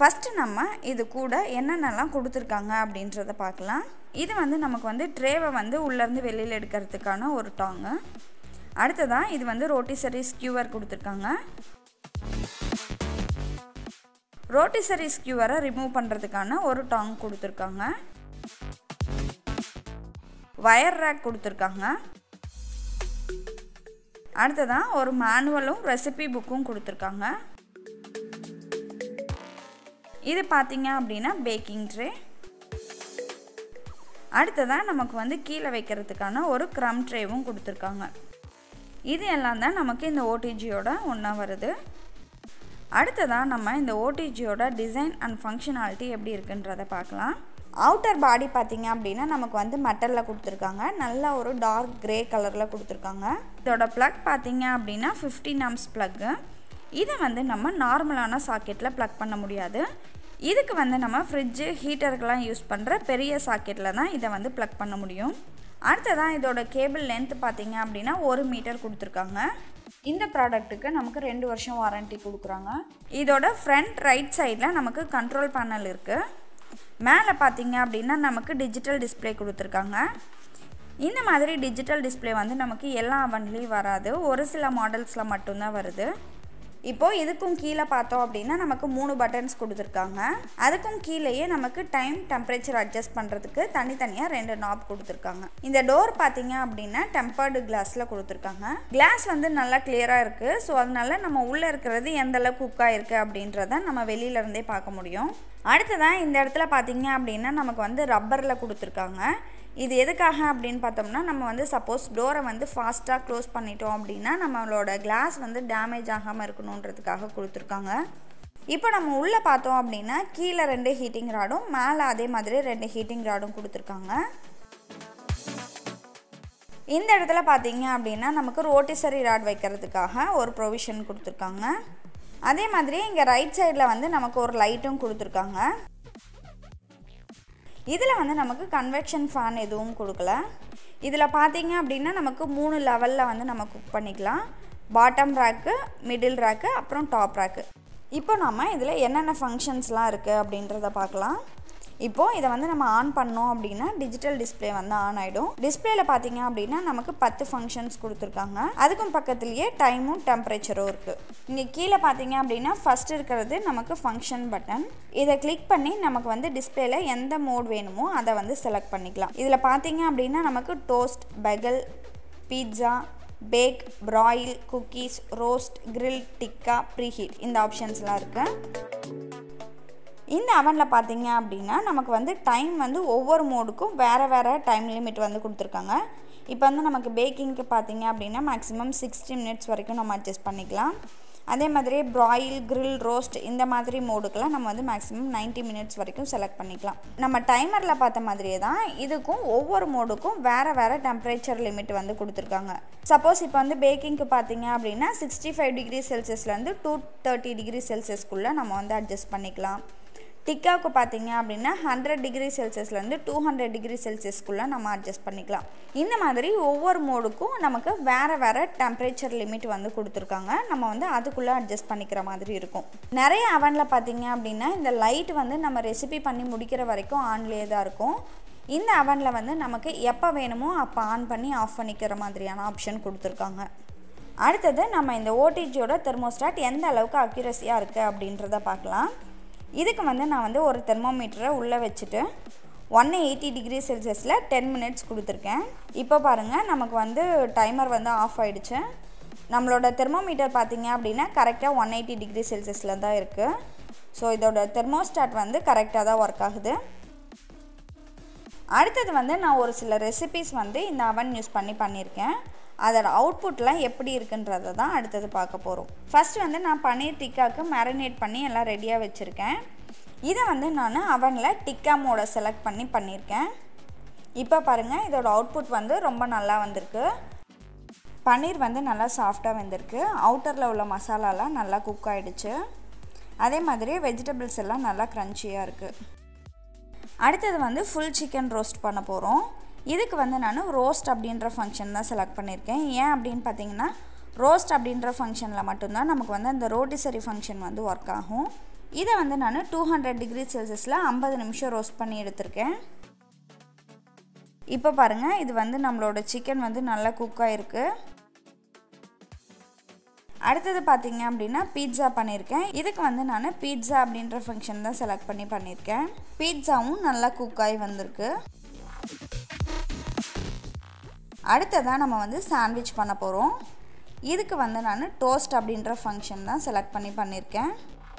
first நம்ம இது கூட என்னென்னலாம் கொடுத்துருக்காங்க அப்படின்றத பார்க்கலாம் இது வந்து நமக்கு வந்து ட்ரேவை வந்து உள்ளேருந்து வெளியில் எடுக்கிறதுக்கான ஒரு டாங்கு அடுத்ததாக இது வந்து ரோட்டிசரி ஸ்கியூவர் கொடுத்துருக்காங்க ரோட்டிசரி ஸ்கியூவரை ரிமூவ் பண்ணுறதுக்கான ஒரு டாங் கொடுத்துருக்காங்க வயர் ரேக் கொடுத்துருக்காங்க அடுத்ததாக ஒரு மேனுவலும் ரெசிபி புக்கும் கொடுத்துருக்காங்க இது பார்த்தீங்க அப்படின்னா பேக்கிங் ட்ரே அடுத்ததாக நமக்கு வந்து கீழே வைக்கிறதுக்கான ஒரு க்ரம் ட்ரேவும் கொடுத்துருக்காங்க இது எல்லாம் தான் நமக்கு இந்த ஓடிஜியோட ஒன்றா வருது அடுத்ததாக நம்ம இந்த ஓடிஜியோட டிசைன் அண்ட் ஃபங்க்ஷனாலிட்டி எப்படி இருக்குன்றதை பார்க்கலாம் அவுட்டர் பாடி பார்த்தீங்க அப்படின்னா நமக்கு வந்து மெட்டலில் கொடுத்துருக்காங்க நல்ல ஒரு டார்க் க்ரே கலரில் கொடுத்துருக்காங்க இதோட ப்ளக் பார்த்தீங்க அப்படின்னா ஃபிஃப்டீன் ஆம்ஸ் ப்ளக்கு இதை வந்து நம்ம நார்மலான சாக்கெட்டில் ப்ளக் பண்ண முடியாது இதுக்கு வந்து நம்ம ஃப்ரிட்ஜு ஹீட்டருக்கெலாம் யூஸ் பண்ணுற பெரிய சாக்கெட்டில் தான் இதை வந்து ப்ளக் பண்ண முடியும் அடுத்ததான் இதோட கேபிள் லென்த் பார்த்தீங்க அப்படின்னா ஒரு மீட்டர் கொடுத்துருக்காங்க இந்த ப்ராடக்ட்டுக்கு நமக்கு ரெண்டு வருஷம் வாரண்ட்டி கொடுக்குறாங்க இதோட ஃப்ரண்ட் ரைட் சைடில் நமக்கு கண்ட்ரோல் பேனல் இருக்குது மேலே பார்த்தீங்க அப்படின்னா நமக்கு டிஜிட்டல் டிஸ்பிளே கொடுத்துருக்காங்க இந்த மாதிரி டிஜிட்டல் டிஸ்பிளே வந்து நமக்கு எல்லா அவன்லேயும் வராது ஒரு சில மாடல்ஸில் மட்டும்தான் வருது இப்போது இதுக்கும் கீழே பார்த்தோம் அப்படின்னா நமக்கு மூணு பட்டன்ஸ் கொடுத்துருக்காங்க அதுக்கும் கீழேயே நமக்கு டைம் டெம்பரேச்சர் அட்ஜஸ்ட் பண்ணுறதுக்கு தனித்தனியாக ரெண்டு நாப் கொடுத்துருக்காங்க இந்த டோர் பார்த்தீங்க அப்படின்னா டெம்பர்டு கிளாஸில் கொடுத்துருக்காங்க கிளாஸ் வந்து நல்லா கிளியராக இருக்குது ஸோ அதனால நம்ம உள்ளே இருக்கிறது எந்த அளவுக்கு குக் ஆகிருக்கு அப்படின்றத நம்ம வெளியிலேருந்தே பார்க்க முடியும் அடுத்ததான் இந்த இடத்துல பார்த்தீங்க அப்படின்னா நமக்கு வந்து ரப்பரில் கொடுத்துருக்காங்க இது எதுக்காக அப்படின்னு பார்த்தோம்னா நம்ம வந்து சப்போஸ் டோரை வந்து ஃபாஸ்ட்டாக க்ளோஸ் பண்ணிட்டோம் அப்படின்னா நம்மளோட கிளாஸ் வந்து டேமேஜ் ஆகாமல் இருக்கணுன்றதுக்காக கொடுத்துருக்காங்க இப்போ நம்ம உள்ளே பார்த்தோம் அப்படின்னா கீழே ரெண்டு ஹீட்டிங் ராடும் மேலே அதே மாதிரி ரெண்டு ஹீட்டிங் ராடும் கொடுத்துருக்காங்க இந்த இடத்துல பார்த்தீங்க அப்படின்னா நமக்கு ரோட்டிசரி ராட் வைக்கிறதுக்காக ஒரு ப்ரொவிஷன் கொடுத்துருக்காங்க அதே மாதிரி இங்கே ரைட் சைடில் வந்து நமக்கு ஒரு லைட்டும் கொடுத்துருக்காங்க இதில் வந்து நமக்கு கன்வெக்ஷன் ஃபேன் எதுவும் கொடுக்கல இதில் பார்த்தீங்க அப்படின்னா நமக்கு மூணு லெவலில் வந்து நம்ம குக் பண்ணிக்கலாம் பாட்டம் ரேக்கு மிடில் ரேக்கு அப்புறம் டாப் ரேக்கு இப்போ நம்ம இதில் என்னென்ன ஃபங்க்ஷன்ஸ்லாம் இருக்குது அப்படின்றத பார்க்கலாம் இப்போது இதை வந்து நம்ம ஆன் பண்ணோம் அப்படின்னா டிஜிட்டல் டிஸ்பிளே வந்து ஆன் ஆகிடும் டிஸ்பிளேல பார்த்தீங்க அப்படின்னா நமக்கு பத்து ஃபங்க்ஷன்ஸ் கொடுத்துருக்காங்க அதுக்கும் பக்கத்துலேயே டைமும் டெம்பரேச்சரும் இருக்குது இங்கே கீழே பார்த்தீங்க அப்படின்னா ஃபஸ்ட் இருக்கிறது நமக்கு ஃபங்க்ஷன் பட்டன் இதை கிளிக் பண்ணி நமக்கு வந்து டிஸ்பிளேல எந்த மோட் வேணுமோ அதை வந்து செலக்ட் பண்ணிக்கலாம் இதில் பார்த்தீங்க அப்படின்னா நமக்கு toast bagel pizza bake broil cookies roast grill tikka preheat இந்த ஆப்ஷன்ஸ்லாம் இருக்குது இந்த அவனில் பார்த்தீங்க அப்படின்னா நமக்கு வந்து டைம் வந்து ஒவ்வொரு மோடுக்கும் வேறு வேறு டைம் லிமிட் வந்து கொடுத்துருக்காங்க இப்போ வந்து நமக்கு பேக்கிங்க்கு பார்த்தீங்க அப்படின்னா மேக்ஸிமம் சிக்ஸ்டி மினிட்ஸ் வரைக்கும் நம்ம அட்ஜஸ்ட் பண்ணிக்கலாம் அதே மாதிரி ப்ராயில் கிரில் ரோஸ்ட் இந்த மாதிரி மோடுக்கெலாம் நம்ம வந்து மேக்ஸிமம் 90 மினிட்ஸ் வரைக்கும் செலக்ட் பண்ணிக்கலாம் நம்ம டைமரில் பார்த்த மாதிரியே தான் இதுக்கும் ஒவ்வொரு மோடுக்கும் வேறு வேறு டெம்பரேச்சர் லிமிட் வந்து கொடுத்துருக்காங்க சப்போஸ் இப்போ வந்து பேக்கிங்க்கு பார்த்தீங்க அப்படின்னா சிக்ஸ்டி ஃபைவ் டிகிரி செல்சியஸ்லேருந்து டூ தேர்ட்டி டிகிரி செல்சியஸ்க்குள்ளே நம்ம வந்து அட்ஜஸ்ட் பண்ணிக்கலாம் டிக்காவுக்கு பார்த்தீங்க அப்படின்னா ஹண்ட்ரட் டிகிரி செல்சியஸ்லேருந்து டூ ஹண்ட்ரட் டிகிரி செல்சியஸ்க்குள்ளே நம்ம அட்ஜஸ்ட் பண்ணிக்கலாம் இந்த மாதிரி ஒவ்வொரு மோடுக்கும் நமக்கு வேறு வேறு டெம்பரேச்சர் லிமிட் வந்து கொடுத்துருக்காங்க நம்ம வந்து அதுக்குள்ளே அட்ஜஸ்ட் பண்ணிக்கிற மாதிரி இருக்கும் நிறைய அவனில் பார்த்தீங்க அப்படின்னா இந்த லைட் வந்து நம்ம ரெசிபி பண்ணி முடிக்கிற வரைக்கும் ஆன்லேயே தான் இருக்கும் இந்த அவனில் வந்து நமக்கு எப்போ வேணுமோ அப்போ ஆன் பண்ணி ஆஃப் பண்ணிக்கிற மாதிரியான ஆப்ஷன் கொடுத்துருக்காங்க அடுத்தது நம்ம இந்த ஓடிஜியோட தெர்மோஸ்டாட் எந்த அளவுக்கு அக்யூரஸியாக இருக்குது அப்படின்றத பார்க்கலாம் இதுக்கு வந்து நான் வந்து ஒரு தெர்மோமீட்டரை உள்ளே வச்சுட்டு ஒன் எயிட்டி டிகிரி செல்சியஸில் டென் மினிட்ஸ் கொடுத்துருக்கேன் இப்போ பாருங்கள் நமக்கு வந்து டைமர் வந்து ஆஃப் ஆயிடுச்சு நம்மளோட தெர்மோமீட்டர் பார்த்தீங்க அப்படின்னா கரெக்டாக ஒன் எயிட்டி டிகிரி செல்சியஸில் தான் இருக்குது ஸோ இதோட தெர்மோஸ்டாட் வந்து கரெக்டாக தான் ஒர்க் ஆகுது அடுத்தது வந்து நான் ஒரு சில ரெசிபிஸ் வந்து இந்த அவன் யூஸ் பண்ணி பண்ணியிருக்கேன் அதோட அவுட்புட்லாம் எப்படி இருக்குன்றதை தான் அடுத்தது பார்க்க போகிறோம் ஃபர்ஸ்ட் வந்து நான் பன்னீர் டிக்காவுக்கு மேரினேட் பண்ணி எல்லாம் ரெடியாக வச்சுருக்கேன் இதை வந்து நான் அவனில் டிக்கா மோட செலக்ட் பண்ணி பண்ணியிருக்கேன் இப்போ பாருங்கள் இதோட அவுட்புட் வந்து ரொம்ப நல்லா வந்திருக்கு பன்னீர் வந்து நல்லா சாஃப்டாக வெந்திருக்கு அவுட்டரில் உள்ள மசாலாலாம் நல்லா குக் ஆகிடுச்சு அதே மாதிரி வெஜிடபிள்ஸ் எல்லாம் நல்லா க்ரன்ச்சியாக இருக்குது அடுத்தது வந்து ஃபுல் சிக்கன் ரோஸ்ட் பண்ண போகிறோம் இதுக்கு வந்து நான் ரோஸ்ட் அப்படின்ற ஃபங்க்ஷன் தான் செலக்ட் பண்ணியிருக்கேன் ஏன் அப்படின்னு பார்த்தீங்கன்னா ரோஸ்ட் அப்படின்ற ஃபங்க்ஷனில் மட்டும்தான் நமக்கு வந்து அந்த ரோட்டிசரி ஃபங்க்ஷன் வந்து ஒர்க் ஆகும் இதை வந்து நான் டூ ஹண்ட்ரட் டிகிரி செல்சியஸில் ஐம்பது நிமிஷம் ரோஸ்ட் பண்ணி எடுத்திருக்கேன் இப்போ பாருங்கள் இது வந்து நம்மளோட சிக்கன் வந்து நல்லா குக் ஆகிருக்கு அடுத்தது பார்த்தீங்க அப்படின்னா பீட்சா பண்ணியிருக்கேன் இதுக்கு வந்து நான் பீட்சா அப்படின்ற ஃபங்க்ஷன் தான் செலக்ட் பண்ணி பண்ணியிருக்கேன் பீட்சாவும் நல்லா குக் ஆகி வந்திருக்கு அடுத்ததாக நம்ம வந்து சாண்ட்விச் பண்ண போகிறோம் இதுக்கு வந்து நான் டோஸ்ட் அப்படின்ற ஃபங்க்ஷன் தான் செலக்ட் பண்ணி பண்ணியிருக்கேன்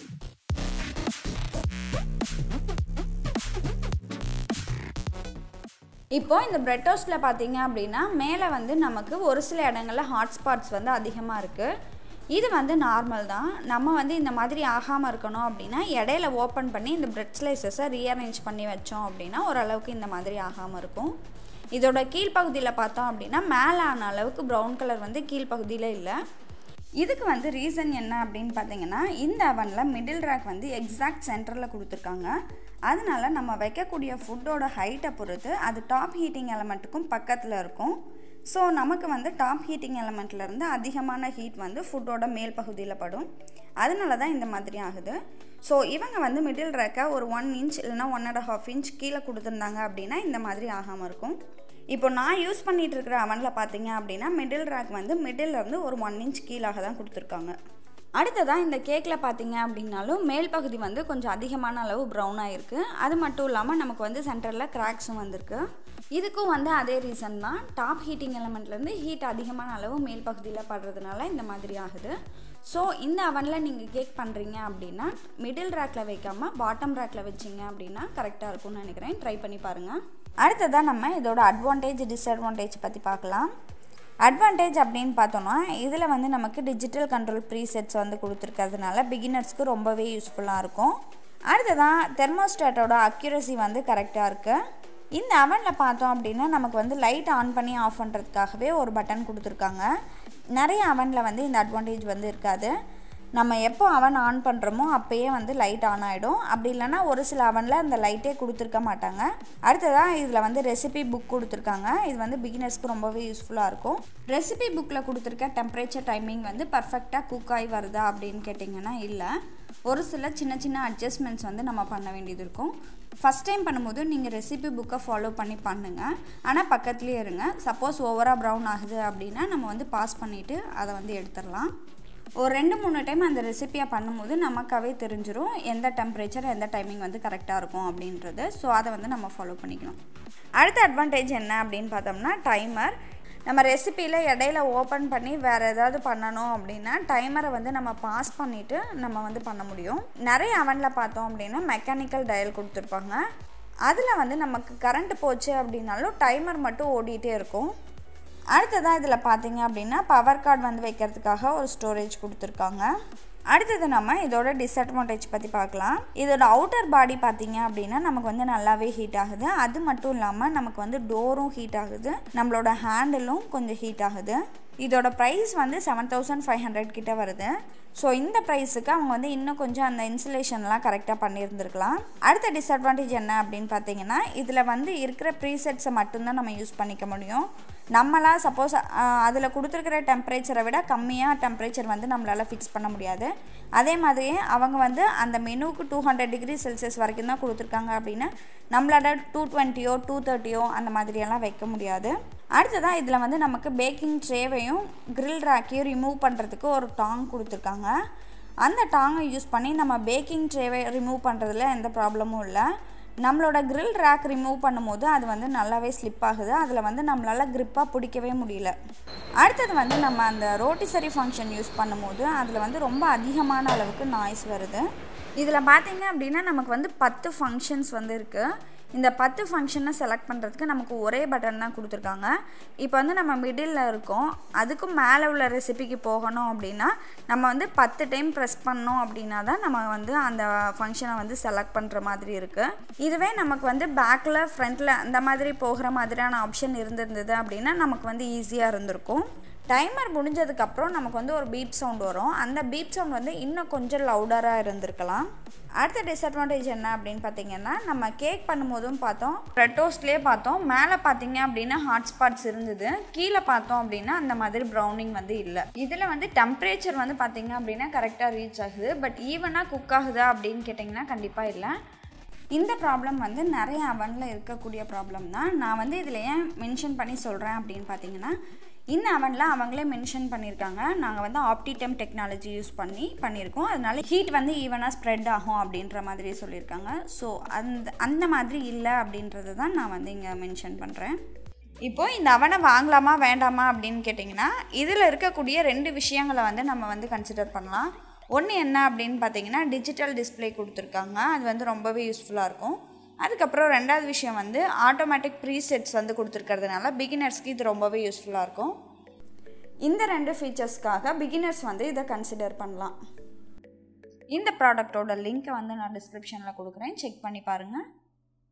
இப்போ இந்த பிரெட் டோஸ்ட்டில் பார்த்தீங்க அப்படின்னா மேலே வந்து நமக்கு ஒரு சில இடங்களில் ஹாட் ஸ்பாட்ஸ் வந்து அதிகமாக இருக்குது இது வந்து நார்மல் தான் நம்ம வந்து இந்த மாதிரி ஆகாமல் இருக்கணும் அப்படின்னா இடையில ஓப்பன் பண்ணி இந்த பிரெட் ஸ்லைசஸை ரீஅரேஞ்ச் பண்ணி வச்சோம் அப்படின்னா ஓரளவுக்கு இந்த மாதிரி ஆகாமல் இருக்கும் இதோட கீழ்ப்பகுதியில் பார்த்தோம் அப்படின்னா மேலே ஆன அளவுக்கு ப்ரௌன் கலர் வந்து கீழ்ப்பகுதியில் இல்லை இதுக்கு வந்து ரீசன் என்ன அப்படின்னு பார்த்தீங்கன்னா இந்த அவனில் மிடில் ரேக் வந்து எக்ஸாக்ட் சென்டரில் கொடுத்துருக்காங்க அதனால நம்ம வைக்கக்கூடிய ஃபுட்டோட ஹைட்டை பொறுத்து அது டாப் ஹீட்டிங் எலமெண்ட்டுக்கும் பக்கத்தில் இருக்கும் ஸோ நமக்கு வந்து டாப் ஹீட்டிங் எலமெண்ட்லேருந்து அதிகமான ஹீட் வந்து ஃபுட்டோட மேல் பகுதியில் படும் அதனால தான் இந்த மாதிரி ஆகுது ஸோ இவங்க வந்து மிடில் ரேக்கை ஒரு ஒன் இன்ச் இல்லைனா ஒன் அண்ட் ஹாஃப் இன்ச் கீழே கொடுத்துருந்தாங்க அப்படின்னா இந்த மாதிரி ஆகாமல் இருக்கும் இப்போ நான் யூஸ் பண்ணிகிட்டு இருக்கிற அவனில் பார்த்தீங்க அப்படின்னா மிடில் ரேக் வந்து மிடில்லேருந்து ஒரு ஒன் இன்ச் கீழாக தான் கொடுத்துருக்காங்க அடுத்ததாக இந்த கேக்கில் பார்த்தீங்க அப்படின்னாலும் மேல் பகுதி வந்து கொஞ்சம் அதிகமான அளவு ப்ரௌன் ஆகிருக்கு அது மட்டும் இல்லாமல் நமக்கு வந்து சென்டரில் கிராக்ஸும் வந்திருக்கு இதுக்கும் வந்து அதே ரீசன் தான் டாப் ஹீட்டிங் எலமெண்ட்லேருந்து ஹீட் அதிகமான அளவு மேல் பகுதியில் படுறதுனால இந்த மாதிரி ஆகுது ஸோ இந்த அவனில் நீங்கள் கேக் பண்ணுறீங்க அப்படின்னா மிடில் ரேக்கில் வைக்காமல் பாட்டம் ரேக்கில் வச்சிங்க அப்படின்னா கரெக்டாக இருக்கும்னு நினைக்கிறேன் ட்ரை பண்ணி பாருங்கள் அடுத்ததாக நம்ம இதோட அட்வான்டேஜ் டிஸ்அட்வான்டேஜ் பற்றி பார்க்கலாம் அட்வான்டேஜ் அப்படின்னு பார்த்தோன்னா இதில் வந்து நமக்கு டிஜிட்டல் கண்ட்ரோல் ப்ரீசெட்ஸ் வந்து கொடுத்துருக்கிறதுனால பிகினர்ஸ்க்கு ரொம்பவே யூஸ்ஃபுல்லாக இருக்கும் அடுத்ததான் தெர்மோஸ்டாட்டோட அக்யூரசி வந்து கரெக்டாக இருக்குது இந்த அவனில் பார்த்தோம் அப்படின்னா நமக்கு வந்து லைட் ஆன் பண்ணி ஆஃப் பண்ணுறதுக்காகவே ஒரு பட்டன் கொடுத்துருக்காங்க நிறைய அவனில் வந்து இந்த அட்வான்டேஜ் வந்து இருக்காது நம்ம எப்போ அவன் ஆன் பண்ணுறோமோ அப்போயே வந்து லைட் ஆன் ஆகிடும் அப்படி இல்லைன்னா ஒரு சில அவனில் அந்த லைட்டே கொடுத்துருக்க மாட்டாங்க அடுத்ததாக இதில் வந்து ரெசிபி புக் கொடுத்துருக்காங்க இது வந்து பிகினர்ஸ்க்கு ரொம்பவே யூஸ்ஃபுல்லாக இருக்கும் ரெசிபி புக்கில் கொடுத்துருக்க டெம்பரேச்சர் டைமிங் வந்து பர்ஃபெக்டாக குக் ஆகி வருதா அப்படின்னு கேட்டிங்கன்னா இல்லை ஒரு சில சின்ன சின்ன அட்ஜஸ்ட்மெண்ட்ஸ் வந்து நம்ம பண்ண வேண்டியது இருக்கும் ஃபஸ்ட் டைம் பண்ணும்போது நீங்கள் ரெசிபி புக்கை ஃபாலோ பண்ணி பண்ணுங்கள் ஆனால் பக்கத்துலேயே இருங்க சப்போஸ் ஓவராக ப்ரௌன் ஆகுது அப்படின்னா நம்ம வந்து பாஸ் பண்ணிவிட்டு அதை வந்து எடுத்துடலாம் ஒரு ரெண்டு மூணு டைம் அந்த ரெசிப்பியை பண்ணும்போது நமக்காகவே தெரிஞ்சிடும் எந்த டெம்பரேச்சர் எந்த டைமிங் வந்து கரெக்டாக இருக்கும் அப்படின்றது ஸோ அதை வந்து நம்ம ஃபாலோ பண்ணிக்கணும் அடுத்த அட்வான்டேஜ் என்ன அப்படின்னு பார்த்தோம்னா டைமர் நம்ம ரெசிப்பியில் இடையில ஓப்பன் பண்ணி வேறு ஏதாவது பண்ணணும் அப்படின்னா டைமரை வந்து நம்ம பாஸ் பண்ணிவிட்டு நம்ம வந்து பண்ண முடியும் நிறைய அவனில் பார்த்தோம் அப்படின்னா மெக்கானிக்கல் டயல் கொடுத்துருப்பாங்க அதில் வந்து நமக்கு கரண்ட் போச்சு அப்படின்னாலும் டைமர் மட்டும் ஓடிட்டே இருக்கும் அடுத்ததாக இதில் பார்த்தீங்க அப்படின்னா பவர் கார்டு வந்து வைக்கிறதுக்காக ஒரு ஸ்டோரேஜ் கொடுத்துருக்காங்க அடுத்தது நம்ம இதோட டிஸ்அட்வான்டேஜ் பற்றி பார்க்கலாம் இதோட அவுட்டர் பாடி பார்த்தீங்க அப்படின்னா நமக்கு வந்து நல்லாவே ஹீட் ஆகுது அது மட்டும் இல்லாமல் நமக்கு வந்து டோரும் ஹீட் ஆகுது நம்மளோட ஹேண்டிலும் கொஞ்சம் ஹீட் ஆகுது இதோட ப்ரைஸ் வந்து செவன் தௌசண்ட் ஃபைவ் ஹண்ட்ரட் கிட்ட வருது ஸோ இந்த ப்ரைஸுக்கு அவங்க வந்து இன்னும் கொஞ்சம் அந்த இன்சுலேஷன்லாம் கரெக்டாக பண்ணியிருந்துருக்கலாம் அடுத்த டிஸ்அட்வான்டேஜ் என்ன அப்படின்னு பார்த்தீங்கன்னா இதில் வந்து இருக்கிற ப்ரீசெட்ஸை மட்டும்தான் நம்ம யூஸ் பண்ணிக்க முடியும் நம்மளாம் சப்போஸ் அதில் கொடுத்துருக்கிற டெம்பரேச்சரை விட கம்மியாக டெம்பரேச்சர் வந்து நம்மளால் ஃபிக்ஸ் பண்ண முடியாது அதே மாதிரியே அவங்க வந்து அந்த மெனுவுக்கு டூ ஹண்ட்ரட் டிகிரி செல்சியஸ் வரைக்கும் தான் கொடுத்துருக்காங்க அப்படின்னா நம்மளோட டூ டுவெண்ட்டியோ டூ தேர்ட்டியோ அந்த மாதிரியெல்லாம் வைக்க முடியாது அடுத்ததாக இதில் வந்து நமக்கு பேக்கிங் ட்ரேவையும் கிரில் ரேக்கையும் ரிமூவ் பண்ணுறதுக்கு ஒரு டாங் கொடுத்துருக்காங்க அந்த டாங்கை யூஸ் பண்ணி நம்ம பேக்கிங் ட்ரேவை ரிமூவ் பண்ணுறதுல எந்த ப்ராப்ளமும் இல்லை நம்மளோட கிரில் ரேக் ரிமூவ் பண்ணும்போது அது வந்து நல்லாவே ஸ்லிப் ஆகுது அதில் வந்து நம்மளால் க்ரிப்பாக பிடிக்கவே முடியல அடுத்தது வந்து நம்ம அந்த ரோட்டிசரி ஃபங்க்ஷன் யூஸ் பண்ணும்போது அதில் வந்து ரொம்ப அதிகமான அளவுக்கு நாய்ஸ் வருது இதில் பார்த்தீங்க அப்படின்னா நமக்கு வந்து பத்து ஃபங்க்ஷன்ஸ் வந்து இருக்குது இந்த பத்து ஃபங்க்ஷனை செலக்ட் பண்ணுறதுக்கு நமக்கு ஒரே பட்டன் தான் கொடுத்துருக்காங்க இப்போ வந்து நம்ம மிடில் இருக்கோம் அதுக்கும் மேலே உள்ள ரெசிபிக்கு போகணும் அப்படின்னா நம்ம வந்து பத்து டைம் ப்ரெஸ் பண்ணோம் அப்படின்னா தான் நம்ம வந்து அந்த ஃபங்க்ஷனை வந்து செலக்ட் பண்ணுற மாதிரி இருக்குது இதுவே நமக்கு வந்து பேக்கில் ஃப்ரண்ட்டில் அந்த மாதிரி போகிற மாதிரியான ஆப்ஷன் இருந்திருந்தது அப்படின்னா நமக்கு வந்து ஈஸியாக இருந்திருக்கும் டைமர் முடிஞ்சதுக்கப்புறம் நமக்கு வந்து ஒரு பீப் சவுண்ட் வரும் அந்த பீப் சவுண்ட் வந்து இன்னும் கொஞ்சம் லவுடராக இருந்திருக்கலாம் அடுத்த டிஸ்அட்வான்டேஜ் என்ன அப்படின்னு பார்த்தீங்கன்னா நம்ம கேக் பண்ணும்போதும் பார்த்தோம் ரெட் டோஸ்ட்லேயே பார்த்தோம் மேலே பார்த்தீங்க அப்படின்னா ஹாட் ஸ்பாட்ஸ் இருந்தது கீழே பார்த்தோம் அப்படின்னா அந்த மாதிரி ப்ரௌனிங் வந்து இல்லை இதில் வந்து டெம்பரேச்சர் வந்து பார்த்தீங்க அப்படின்னா கரெக்டாக ரீச் ஆகுது பட் ஈவனாக குக் ஆகுதா அப்படின்னு கேட்டிங்கன்னா கண்டிப்பாக இல்லை இந்த ப்ராப்ளம் வந்து நிறைய அவனில் இருக்கக்கூடிய ப்ராப்ளம் தான் நான் வந்து இதில் ஏன் மென்ஷன் பண்ணி சொல்கிறேன் அப்படின்னு பார்த்தீங்கன்னா இந்த அவனில் அவங்களே மென்ஷன் பண்ணியிருக்காங்க நாங்கள் வந்து ஆப்டிடம் டெக்னாலஜி யூஸ் பண்ணி பண்ணியிருக்கோம் அதனால ஹீட் வந்து ஈவனாக ஸ்ப்ரெட் ஆகும் அப்படின்ற மாதிரி சொல்லியிருக்காங்க ஸோ அந்த அந்த மாதிரி இல்லை அப்படின்றது தான் நான் வந்து இங்கே மென்ஷன் பண்ணுறேன் இப்போது இந்த அவனை வாங்கலாமா வேண்டாமா அப்படின்னு கேட்டிங்கன்னா இதில் இருக்கக்கூடிய ரெண்டு விஷயங்களை வந்து நம்ம வந்து கன்சிடர் பண்ணலாம் ஒன்று என்ன அப்படின்னு பார்த்தீங்கன்னா டிஜிட்டல் டிஸ்பிளே கொடுத்துருக்காங்க அது வந்து ரொம்பவே யூஸ்ஃபுல்லாக இருக்கும் அதுக்கப்புறம் ரெண்டாவது விஷயம் வந்து ஆட்டோமேட்டிக் ப்ரீசெட்ஸ் வந்து கொடுத்துருக்கறதுனால பிகினர்ஸ்க்கு இது ரொம்பவே யூஸ்ஃபுல்லாக இருக்கும் இந்த ரெண்டு ஃபீச்சர்ஸ்க்காக பிகினர்ஸ் வந்து இதை கன்சிடர் பண்ணலாம் இந்த ப்ராடக்டோட லிங்க்கை வந்து நான் டிஸ்கிரிப்ஷனில் கொடுக்குறேன் செக் பண்ணி பாருங்கள்